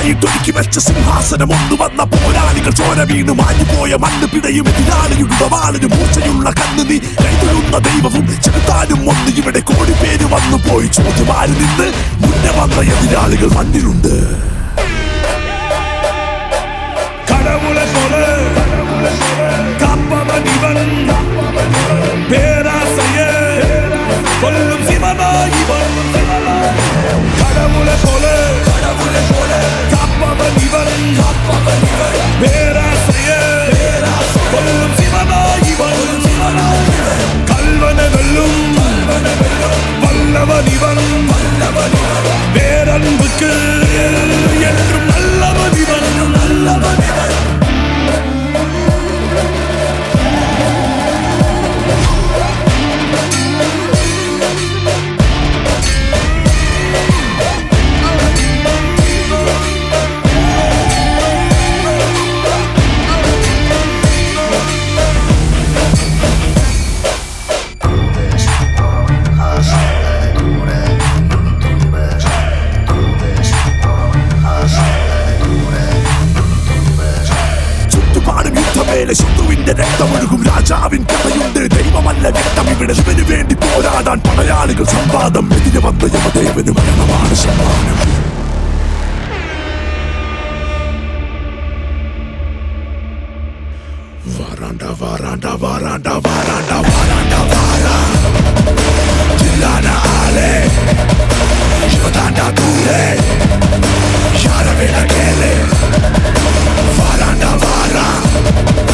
വാരിയിട്ടൊരുക്കി വെച്ച സിംഹാസനം ഒന്ന് വന്ന പോരാളികൾ ചോര വീണ് മാഞ്ഞുപോയ മണ്ണ് പിടയും എതിരാളിയുടെ വാളിന് മൂർച്ചയുള്ള കണ്ണ് നീ കൈതൊഴുന്ന ദൈവവും ചെറുത്താനും ഒന്ന് ഇവിടെ കോടി പേര് വന്നു പോയി ചോദ്യമാരി നിന്ന് മുന്നേ വന്ന എതിരാളികൾ മണ്ണിലുണ്ട് கடவுளை போல காப்பவன் இவன் பேராசைய கொல்லும் சிவனா இவன் கடவுளை போல காப்பவன் இவன் பேராசைய கொல்லும் சிவனா இவன் கல்வன வெல்லும் வல்லவன் இவன் பேரன்புக்கு என்றும் நல்லவன் இவன் நல்லவன் இவன் ചുറ്റുപാടും യുദ്ധമേലെ ശത്രുവിന്റെ രക്തമൊഴുകും രാജാവിൻ കഥയുണ്ട് ദൈവമല്ല വ്യക്തം ഇവിടെ ശിവന് വേണ്ടി പോരാടാൻ പടയാളികൾ സംവാദം എതിരെ വന്ന യമദേവന് മരണമാണ് സമ്മാനം വാറാണ്ട വാറാണ്ട വാറാണ്ട വാറാണ്ട വാറാണ്ട വാറാ ജില്ലാന ആലെ യുവതാണ്ട ദൂരെ യാരവേല കേലെ വാറാണ്ട വാറാ